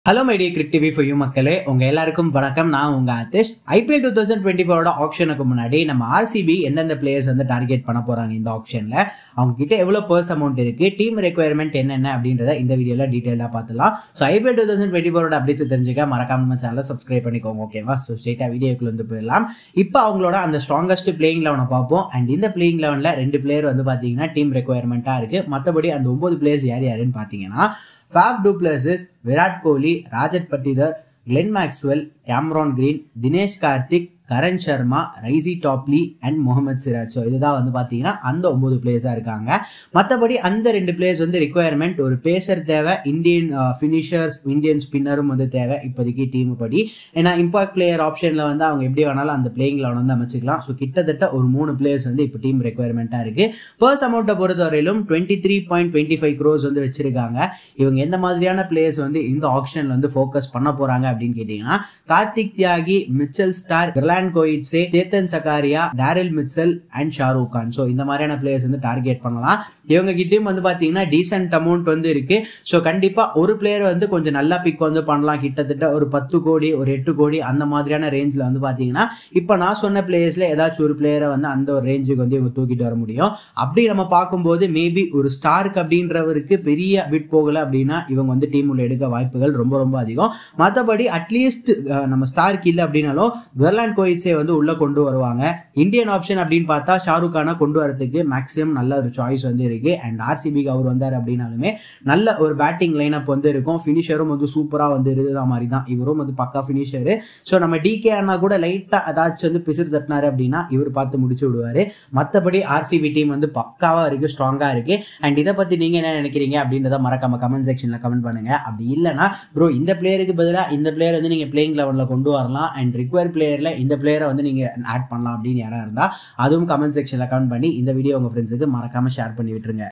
hello my dear cric TV for you மக்களே உங்க எல்லாருக்கும் வணக்கம் நான் உங்க Aadhish IPL two thousand twenty ஃபோரோட ஆப்ஷனுக்கு முன்னாடி நம்ம ஆர்சிபி எந்தெந்த பிளேயர்ஸ் வந்து டார்கெட் பண்ண போறாங்க இந்த ஆப்ஷன்ல அவங்க கிட்ட எவ்வளவு பர்ஸ் அமௌண்ட் இருக்கு டீம் ரெக்குயர்மெண்ட் என்னென்ன அப்படின்றத இந்த வீடியோல டீடைலா பார்த்துலாம் so IPL two thousand twenty ஃபோரோட அப்டேட்ஸ் தெரிஞ்சுக்க மறக்காம நம்ம சேனலை சப்ஸ்கிரைப் பண்ணிக்கோங்க ஓகேவா ஸோ ஸ்ட்ரெயிட்டா வீடியோக்குள்ள வந்து போயிடலாம் இப்போ அவங்களோட அந்த ஸ்ட்ராங்கஸ்ட் பிளேயிங் லெவனை பார்ப்போம் அண்ட் இந்த பிளேயிங் லெவனில் ரெண்டு பிளேயர் வந்து பார்த்தீங்கன்னா டீம் ரெக்குயர்மெண்ட்டாக இருக்கு மற்றபடி அந்த ஒன்பது பிளேயர்ஸ் யார் யாருன்னு பார்த்தீங்கன்னா Faf du Plessis Virat Kohli Rajat Patidar Glenn Maxwell Cameron Green Dinesh Karthik Karn Sharma Reece Topley and Mohammed Siraj so இதுதான் வந்து பார்த்தீங்கன்னா அந்த ஒன்பது பிளேயர்ஸாக இருக்காங்க மற்றபடி அந்த ரெண்டு பிளேயர்ஸ் வந்து ரிக்குவயர்மெண்ட் ஒரு பேசர் தேவை இந்தியன் ஃபினிஷர்ஸ் இந்தியன் ஸ்பின்னரும் வந்து தேவை இப்போதைக்கு டீம் படி ஏன்னா இம்பாக்ட் பிளேயர் ஆப்ஷனில் வந்து அவங்க எப்படி வேணாலும் அந்த பிளேயிங் லெவன் வந்து அமைச்சிக்கலாம் ஸோ கிட்டத்தட்ட ஒரு மூணு பிளேயர்ஸ் வந்து இப்போ டீம் ரெக்குவயர்மெண்ட்டாக இருக்குது பர்ஸ் அமௌண்ட்டை பொறுத்தவரையிலும் twenty three point twenty five crores வந்து வச்சிருக்காங்க இவங்க எந்த மாதிரியான பிளேயர்ஸ் வந்து இந்த ஆப்ஷனில் வந்து ஃபோக்கஸ் பண்ண போகிறாங்க அப்படின்னு கேட்டிங்கன்னா Kartik Tyagi Mitchell Starc Gerald Coetzee Chetan Sakariya Daryl Mitchell and Shahrukh Khan so இந்த மாதிரியான பிளேயர்ஸ் வந்து டார்கெட் பண்ணலாம் இவங்க கிட்டயும் வந்து பார்த்தீங்கன்னா டீசென்ட் அமௌண்ட் வந்து இருக்கு ஸோ கண்டிப்பாக ஒரு பிளேயர் வந்து கொஞ்சம் நல்லா பிக் வந்து பண்ணலாம் கிட்டத்தட்ட ஒரு பத்து கோடி ஒரு எட்டு கோடி அந்த மாதிரியான ரேஞ்சில் வந்து பார்த்தீங்கன்னா இப்போ நான் சொன்ன பிளேயர்ஸில் ஏதாச்சும் ஒரு பிளேயரை வந்து அந்த ஒரு ரேஞ்சுக்கு வந்து இவங்க தூக்கிட்டு வர முடியும் அப்படி நம்ம பார்க்கும்போது மேபி ஒரு ஸ்டார்க் அப்படின்றவருக்கு பெரிய பிட் போகலை அப்படின்னா இவங்க வந்து டீம் உள்ள எடுக்க வாய்ப்புகள் ரொம்ப ரொம்ப அதிகம் மற்றபடி அட்லீஸ்ட் நம்ம ஸ்டார்க் இல்லை அப்படின்னாலும் கர்லாண்ட் கோயிட்ஸே வந்து உள்ள கொண்டு வருவாங்க இந்தியன் ஆப்ஷன் அப்படின்னு பார்த்தா ஷாருக் கானை கொண்டு வரதுக்கு மேக்ஸிமம் நல்ல ஒரு சாய்ஸ் வந்து இருக்கு அண்ட் ஆர்சிபிக்கு அவர் வந்தார் அப்படின்னாலுமே நல்ல ஒரு பேட்டிங் லைனப் வந்து இருக்கும் ஃபினிஷரும் வந்து சூப்பராக வந்து இருக்கிற மாதிரி தான் இவரும் வந்து பக்கா ஃபினிஷரு ஸோ நம்ம டிகே அண்ணா கூட லைட்டாக ஏதாச்சும் வந்து பிசிறு தட்டினாரு அப்படின்னா இவர் பார்த்து முடிச்சு விடுவார் மற்றபடி ஆர்சிபி டீம் வந்து பக்காவாக இருக்கு ஸ்ட்ராங்காக இருக்கு அண்ட் இதை பற்றி நீங்கள் என்ன நினைக்கிறீங்க அப்படின்றத மறக்காம கமெண்ட் செக்ஷனில் கமெண்ட் பண்ணுங்க அப்படி இல்லைனா ப்ரோ இந்த பிளேயருக்கு பதிலாக இந்த பிளேயர் வந்து நீங்கள் பிளேயிங் லெவனில் கொண்டு வரலாம் அண்ட் ரிக்வயர் பிளேயரில் இந்த பிளேயரை வந்து நீங்கள் ஆட் பண்ணலாம் அப்படின்னு யாராக இருந்தால் அதுவும் கமெண்ட் செக்ஷனில் கமெண்ட் பண்ணி இந்த வீடியோ உங்கள் ஃப்ரெண்ட்ஸுக்கு மறக்காமல் ஷேர் பண்ணி விட்டுருங்க